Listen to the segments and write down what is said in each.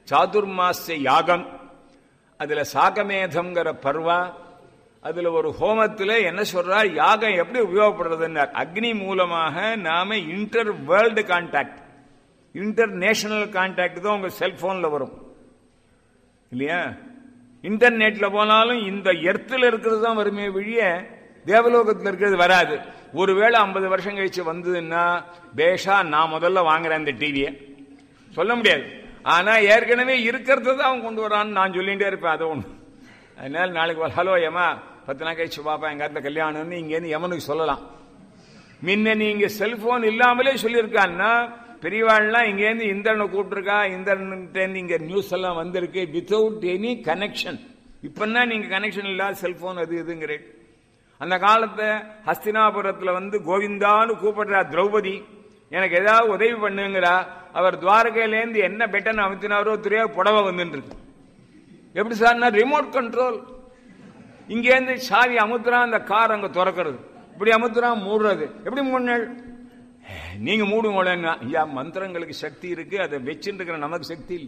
சாதுர்மாசிய யாகம் அதுல சாகமேதம்ங்கிற பர்வா அதுல ஒரு ஹோமத்துல என்ன சொல்றார் யாகம் எப்படி உபயோகப்படுறதுன்னார் அக்னி மூலமாக நாம inter world contact international contact தான் உங்க செல்போன்ல வரும் இல்லையா இன்டர்நெட்ல போனாலும் இந்த எர்த்தில் இருக்கிறது தான் வருமே வழிய தேவலோகத்தில் இருக்கிறது வராது ஒருவேளை ஐம்பது வருஷம் கழிச்சு வந்ததுன்னா பேஷா நான் முதல்ல வாங்குறேன் இந்த டிவியை சொல்ல முடியாது ஆனா ஏற்கனவே இருக்கிறது தான் அவன் கொண்டு வரான்னு நான் சொல்லிட்டே இருப்பேன் அதை ஒன்று அதனால நாளைக்கு ஹலோ ஏமா பத்து நாள் கழிச்சு பாப்பா எங்க இடத்துல கல்யாணம்னு இங்கேருந்து யமனுக்கு சொல்லலாம் முன்ன நீங்க செல்போன் இல்லாமலே சொல்லியிருக்கான்னா பெரியவாள்லாம் இங்கேருந்து இந்திரனை கூப்பிட்டுருக்கா இந்திரன்ட்டேருந்து இங்க நியூஸ் எல்லாம் வந்திருக்கு வித்தவுட் எனி கனெக்ஷன் இப்பன்னா நீங்க கனெக்ஷன் இல்லாத செல்போன் அது இதுங்கிறேன் அந்த காலத்தை ஹஸ்தினாபுரத்துல வந்து கோவிந்தான்னு கூப்பிடுறா திரௌபதி எனக்கு ஏதாவது உதவி பண்ணுங்கிறா அவர் துவாரகையிலேருந்து என்ன பெட்டன் அமுத்தினாரோ தெரியாது புடவை வந்துட்டு இருக்கு எப்படி சார்னா ரிமோட் கண்ட்ரோல் இங்கேருந்து சாவி அமுத்துறான் அந்த கார் அங்க திறக்கிறது இப்படி அமுத்துறான் மூடுறது எப்படி மூணு நாள் நீங்க மூடுங்களேன்னா ஐயா மந்திரங்களுக்கு சக்தி இருக்கு அதை வச்சுட்டு இருக்கிற நமக்கு சக்தி இல்லை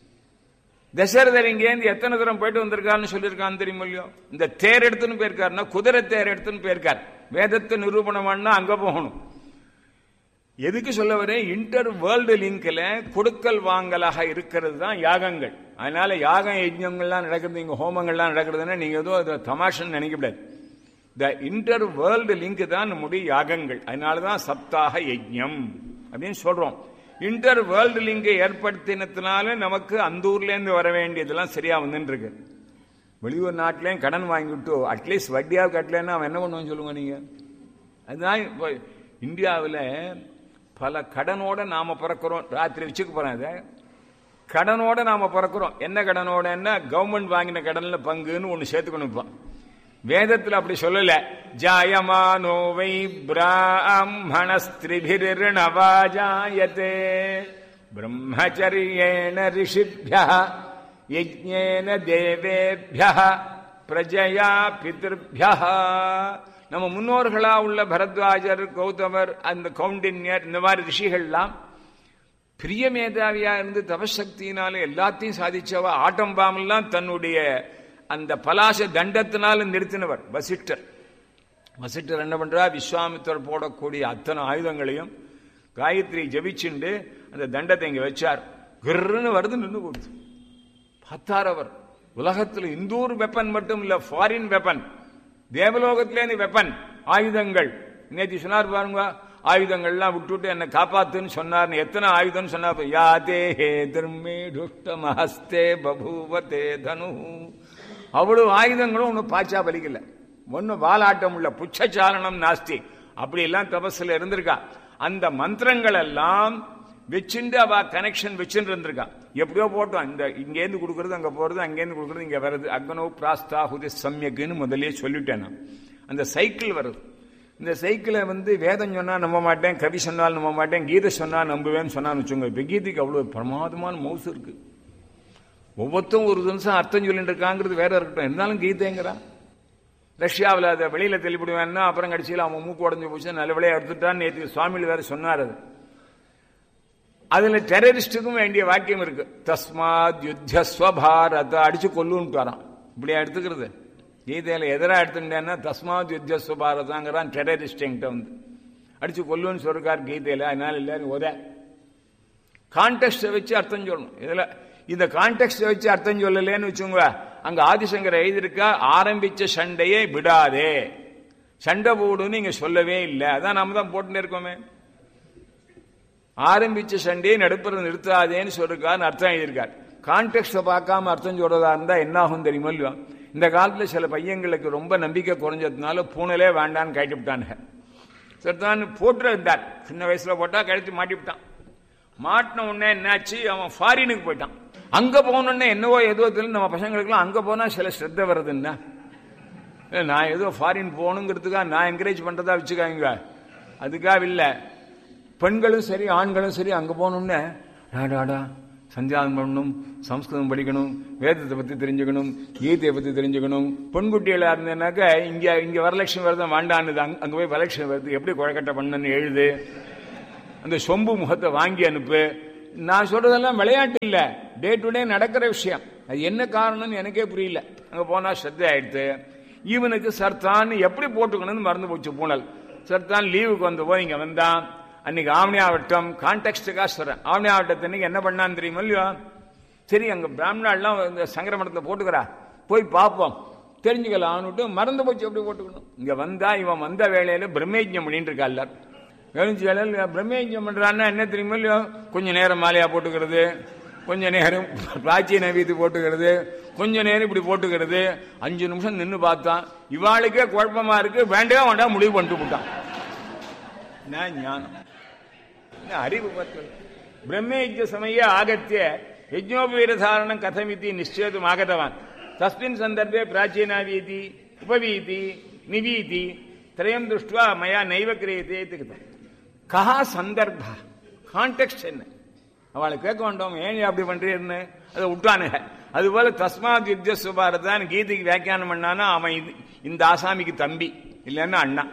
தசரதர் இங்கேருந்து எத்தனை தூரம் போயிட்டு வந்திருக்காருன்னு சொல்லியிருக்கான்னு தெரியுமா இல்லையோ இந்த தேர் எடுத்துன்னு போயிருக்காருன்னா குதிரை தேர் எடுத்துன்னு போயிருக்கார் வேதத்தை நிரூபணம் பண்ணா அங்க போகணும் எதுக்கு சொல்ல வரேன் இன்டர் வேர்ல்டு லிங்க்ல கொடுக்கல் வாங்கலாக இருக்கிறது தான் யாகங்கள் அதனால யாகம் யஜ்ஞங்கள்லாம் நடக்கிறது இங்க ஹோமங்கள்லாம் நடக்கிறதுன்னா நீங்க ஏதோ அது தமாஷன்னு நினைக்கக்கூடாது த இன்டர் வேர்ல்டு லிங்க் தான் நம்முடைய யாகங்கள் அதனால தான் சப்தாக யஜ்ஞம் அப்படின்னு சொல்றோம் இன்டர் வேர்ல்டு லிங்கை ஏற்படுத்தினதுனால நமக்கு அந்த ஊர்லேருந்து வர வேண்டியதெல்லாம் சரியா வந்துட்டு இருக்கு வெளியூர் நாட்டிலையும் கடன் வாங்கிவிட்டு அட்லீஸ்ட் வட்டியாக கட்டலன்னா அவன் என்ன பண்ணுவான்னு சொல்லுங்க நீங்க அதுதான் இப்போ இந்தியாவில் பல கடனோட நாம பிறக்கிறோம் ராத்திரி வச்சுக்க போறேன் அதை கடனோட நாம பிறக்கிறோம் என்ன கடனோடன்னா கவர்மெண்ட் வாங்கின கடன்ல பங்குன்னு ஒன்று சேர்த்துக்கணும் இப்போ வேதத்தில் அப்படி சொல்லல ஜாயமானோ வை பிராமணஸ்திரிபிரிணவா ஜாயத்தே பிரம்மச்சரியேன ரிஷிபிய யஜ்ஞேன தேவேபிய பிரஜயா பிதிருபிய நம்ம முன்னோர்களா உள்ள பரத்வாஜர் கௌதமர் அந்த கௌண்டின்யர் இந்த மாதிரி ரிஷிகள்லாம் பிரிய மேதாவியா இருந்து தபசக்தியினால எல்லாத்தையும் சாதிச்சவ ஆட்டம்பாமெல்லாம் தன்னுடைய அந்த பலாச தண்டத்தினால நிறுத்தினவர் வசிஷ்டர் வசிஷ்டர் என்ன பண்றா விஸ்வாமித்தர் போடக்கூடிய அத்தனை ஆயுதங்களையும் காயத்ரி ஜபிச்சுண்டு அந்த தண்டத்தை இங்க வச்சார் கிர்ன்னு வருது நின்று கொடுத்து பார்த்தார் அவர் உலகத்தில் இந்தூர் வெப்பன் மட்டும் இல்ல ஃபாரின் வெப்பன் தேவலோகத்திலேருந்து வெப்பன் ஆயுதங்கள் நேற்று சொன்னார் பாருங்க ஆயுதங்கள்லாம் விட்டுவிட்டு என்னை காப்பாத்துன்னு சொன்னார் எத்தனை ஆயுதம் சொன்னார் யாதே ஹே திருமே துஷ்டமஹஸ்தே பபூவதே தனு அவ்வளவு ஆயுதங்களும் ஒன்றும் பாய்ச்சா பலிக்கல ஒன்னும் வாலாட்டம் உள்ள புச்சச்சாலனம் நாஸ்தி அப்படி எல்லாம் தபஸ்ல இருந்திருக்கா அந்த மந்திரங்கள் எல்லாம் வச்சுட்டு அவ கனெக்ஷன் வச்சுட்டு இருந்திருக்கா எப்படியோ போட்டோம் இந்த இங்கேருந்து கொடுக்கறது அங்க போறது அங்கேருந்து கொடுக்கறது இங்க வருது அக்னோ பிராஸ்தாகுதி சமயக்குன்னு முதலே சொல்லிட்டேன் நான் அந்த சைக்கிள் வருது இந்த சைக்கிளை வந்து வேதம் சொன்னா நம்ப மாட்டேன் கவி சொன்னால் நம்ப மாட்டேன் கீதை சொன்னா நம்புவேன்னு சொன்னான்னு வச்சுங்க இப்போ கீதைக்கு அவ்வளவு பிரமாதமான மவுசு இருக்கு ஒவ்வொருத்தரும் ஒரு நிமிஷம் அர்த்தம் சொல்லிட்டு இருக்காங்கிறது வேற இருக்கட்டும் இருந்தாலும் கீதைங்கிறான் ரஷ்யாவில் அதை வெளியில தெளிப்பிடுவேன்னா அப்புறம் கடைசியில் அவன் மூக்கு உடஞ்சு போச்சு நல்ல விளையா எடுத்துட்டான்னு நேற்று சுவாமியில் வேற சொன்னார் அது அதுல டெரரிஸ்டுக்கும் வேண்டிய வாக்கியம் இருக்கு தஸ்மாத் யுத்தஸ்வ பாரத அடிச்சு கொல்லுன்ட்டு வரான் இப்படியா எடுத்துக்கிறது கீதையில எதிராக எடுத்துட்டேன்னா தஸ்மாத் யுத்தஸ்வ பாரதாங்கிறான் டெரரிஸ்ட் என்கிட்ட வந்து அடிச்சு கொல்லுன்னு சொல்றார் கீதையில அதனால எல்லாரும் உத கான்டெக்ட வச்சு அர்த்தம் சொல்லணும் இதுல இந்த கான்டெக்ட வச்சு அர்த்தம் சொல்லலேன்னு வச்சுங்க அங்க ஆதிசங்கர் எழுதியிருக்கா ஆரம்பிச்ச சண்டையை விடாதே சண்டை போடுன்னு இங்க சொல்லவே இல்லை அதான் நாம தான் போட்டுன்னு இருக்கோமே ஆரம்பிச்ச சண்டையை நடுப்புற நிறுத்தாதேன்னு சொல்லிருக்காருன்னு அர்த்தம் எழுதியிருக்கார் கான்டெக்ட பார்க்காம அர்த்தம் சொல்றதா இருந்தா என்ன ஆகும் தெரியுமா இல்லையா இந்த காலத்துல சில பையங்களுக்கு ரொம்ப நம்பிக்கை குறைஞ்சதுனால பூனலே வேண்டான்னு கட்டி விட்டானுங்க சரிதான் போட்டு இருந்தார் சின்ன வயசுல போட்டா கழித்து மாட்டி விட்டான் மாட்டின உடனே என்னாச்சு அவன் ஃபாரினுக்கு போயிட்டான் அங்க போனோடனே என்னவோ ஏதோ தெரியல நம்ம பசங்களுக்குலாம் அங்க போனா சில ஸ்ரத்த வருதுன்னா நான் ஏதோ ஃபாரின் போகணுங்கிறதுக்காக நான் என்கரேஜ் பண்றதா வச்சுக்காங்க அதுக்காக இல்லை பெண்களும் சரி ஆண்களும் சரி அங்க போகணும்னு டாடாடா சந்தியானம் பண்ணணும் சம்ஸ்கிருதம் படிக்கணும் வேதத்தை பத்தி தெரிஞ்சுக்கணும் கீதையை பத்தி தெரிஞ்சுக்கணும் பெண்குட்டிகளா இருந்தேனாக்க இங்க இங்க வரலட்சுமி விரதம் வேண்டான்னு அங்க போய் வரலட்சுமி விரதம் எப்படி குழக்கட்டை பண்ணன்னு எழுது அந்த சொம்பு முகத்தை வாங்கி அனுப்பு நான் சொல்றதெல்லாம் விளையாட்டு இல்ல டே டு டே நடக்கிற விஷயம் அது என்ன காரணம்னு எனக்கே புரியல அங்க போனா ஸ்ரத்த ஆயிடுத்து இவனுக்கு சர்த்தான்னு எப்படி போட்டுக்கணும்னு மறந்து போச்சு பூனல் சர்தான் லீவுக்கு வந்தபோது இங்க வந்தான் அன்னைக்கு ஆவணியாவட்டம் கான்டெக்ட்டுக்காக சொல்றேன் ஆவணியாவட்டத்தை இன்னைக்கு என்ன பண்ணான்னு தெரியுமா இல்லையா சரி அங்க பிராமணாலாம் இந்த சங்கரமடத்தை போட்டுக்கிறா போய் பார்ப்போம் தெரிஞ்சுக்கலாம்னுட்டு மறந்து போச்சு எப்படி போட்டுக்கணும் இங்க வந்தா இவன் வந்த வேலையில பிரம்மேஜ்யம் பண்ணிட்டு இருக்கா எல்லாரும் எழுந்து வேலையில் பிரம்மேஜ்யம் பண்றான்னா என்ன தெரியுமா இல்லையோ கொஞ்ச நேரம் மாலையா போட்டுக்கிறது கொஞ்ச நேரம் பிராச்சீன வீதி போட்டுக்கிறது கொஞ்ச நேரம் இப்படி போட்டுக்கிறது அஞ்சு நிமிஷம் நின்று பார்த்தான் இவாளுக்கே குழப்பமா இருக்கு வேண்டாம் வேண்டாம் முடிவு பண்ணிட்டு விட்டான் என்ன ஞானம் என்ன அறிவு பத்தல் பிரம்மேஜ்ய சமய ஆகத்திய யஜ்னோபவீரதாரணம் கதமிதி நிச்சயத்தும் ஆகதவான் தஸ்மின் சந்தர்ப்பே பிராச்சீனா வீதி உபவீதி நிவீதி திரயம் திருஷ்டுவா மயா நைவ கிரியதே திகிதம் கஹா சந்தர்ப்ப கான்டெக்ட் என்ன அவளை கேட்க வேண்டாம் ஏன் அப்படி பண்றீன்னு அதை விட்டானுங்க அதுபோல தஸ்மாத் யுத்த சுபாரதான் கீதைக்கு வியாக்கியானம் பண்ணானா அவன் இது- இந்த ஆசாமிக்கு தம்பி இல்லைன்னா அண்ணா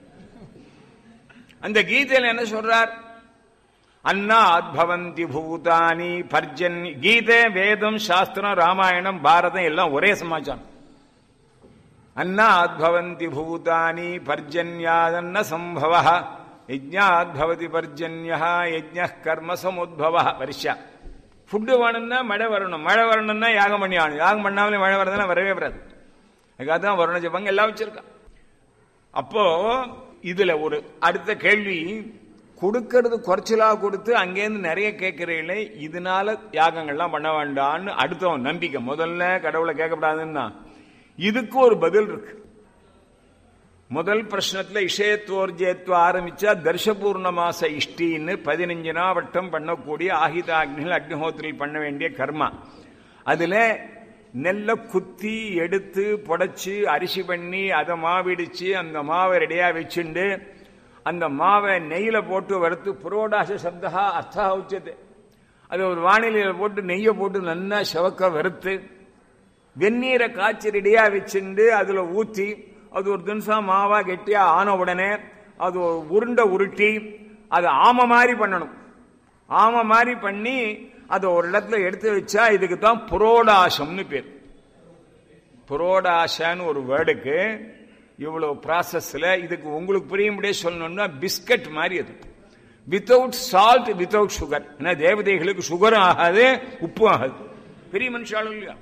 அந்த கீதையில என்ன சொல்றார் அன்னாத் பவந்தி பூதானி பர்ஜன் கீதை வேதம் சாஸ்திரம் ராமாயணம் பாரதம் எல்லாம் ஒரே சமாச்சாரம் அன்னாத் பவந்தி பூதானி பர்ஜன்யாதன்ன சம்பவ யஜ்ஞாத் பவதி பர்ஜன்யா யஜ்ஞ கர்ம சமுத்பவ வருஷா ஃபுட்டு வேணும்னா மழை வரணும் மழை வரணும்னா யாகம் பண்ணி ஆகணும் யாகம் பண்ணாமலே மழை வரதுன்னா வரவே வராது அதுக்காக தான் வருண ஜபங்க எல்லாம் வச்சிருக்கான் அப்போ இதுல ஒரு அடுத்த கேள்வி கொடுக்கறது குறைச்சலா கொடுத்து அங்கேருந்து நிறைய கேட்கிறீங்களே இதனால யாகங்கள்லாம் பண்ண வேண்டாம்னு அடுத்தவன் நம்பிக்கை முதல்ல கடவுளை கேட்கக்கூடாதுன்னா இதுக்கு ஒரு பதில் இருக்கு முதல் பிரശ്നத்துல இஷயத்வோர்ஜயத்துவ ஆரம்பிச்சா தர்ஷபூர்ண மாச இஷ்டின்னு பதினஞ்சு நாவட்டம் பண்ணக்கூடிய ஆகித அக்னிகள் அக்னிஹோத்திரில் பண்ண வேண்டிய கர்மா அதுல நெல்லை குத்தி எடுத்து புடைச்சு அரிசி பண்ணி அதை மாவிடிச்சு அந்த மாவை ரெடியா வச்சுண்டு அந்த மாவை நெய்யில போட்டு வறுத்து புரோடாச சப்தா அர்த்தா உச்சது அது ஒரு வானிலையில போட்டு நெய்யை போட்டு நல்லா செவக்க வறுத்து வெந்நீரை காய்ச்சி ரெடியா வச்சுண்டு அதுல ஊத்தி அது ஒரு தினசம் மாவா கெட்டியா ஆன உடனே அது ஒரு உருண்டை உருட்டி அது ஆம மாதிரி பண்ணணும் ஆம மாதிரி பண்ணி அதை ஒரு இடத்துல எடுத்து வச்சா இதுக்கு தான் புரோடாசம்னு பேர் புரோடாசன்னு ஒரு வேர்டுக்கு இவ்வளவு ப்ராசஸ்ல இதுக்கு உங்களுக்கு புரியும்படியே சொல்லணும்னா பிஸ்கட் மாதிரி அது வித்தவுட் சால்ட் வித்தவுட் சுகர் ஏன்னா தேவதைகளுக்கு சுகரும் ஆகாது உப்பும் ஆகாது பெரிய மனுஷாலும் இல்லையா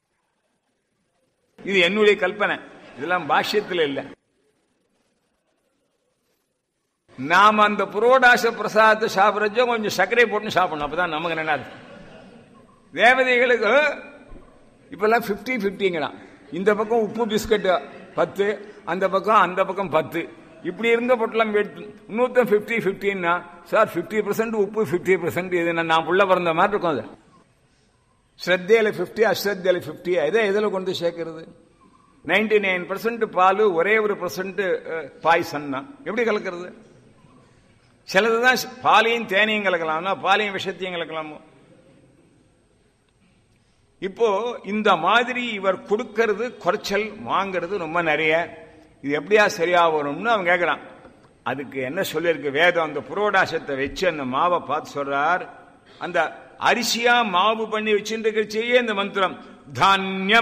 இது என்னுடைய கல்பனை இதெல்லாம் பாஷ்யத்தில் இல்லை நாம அந்த புரோடாச பிரசாதத்தை சாப்பிட்றச்சோ கொஞ்சம் சர்க்கரை போட்டு சாப்பிடணும் அப்பதான் நமக்கு நல்லா இருக்கும் தேவதைகளுக்கு இப்பெல்லாம் பிப்டி பிப்டிங்களாம் இந்த பக்கம் உப்பு பிஸ்கட் பத்து அந்த பக்கம் அந்த பக்கம் பத்து இப்படி இருந்த பொட்டலம் இன்னொருத்தன் பிப்டி பிப்டின்னா சார் பிப்டி பர்சன்ட் உப்பு பிப்டி பர்சன்ட் இது நான் புள்ள பிறந்த மாதிரி இருக்கும் அது ஸ்ரத்தையில பிப்டி அஸ்ரத்தையில பிப்டி எதை எதில் கொண்டு சேர்க்கறது நைன்டி நைன் பர்சன்ட் பால் ஒரே ஒரு பர்சன்ட் பாய்சன்னா எப்படி கலக்கிறது சிலதுதான் பாலையும் தேனையும் கலக்கலாம்னா பாலையும் விஷத்தையும் கலக்கலாமோ இப்போ இந்த மாதிரி இவர் கொடுக்கறது குறைச்சல் வாங்கிறது ரொம்ப நிறைய இது எப்படியா சரியா வரும்னு அவன் கேட்கிறான் அதுக்கு என்ன சொல்லியிருக்கு வேதம் அந்த புரோடாசத்தை வச்சு அந்த மாவை பார்த்து சொல்றார் அந்த அரிசியா மாவு பண்ணி வச்சுட்டு இருக்கிறச்சே இந்த மந்திரம் தானியம்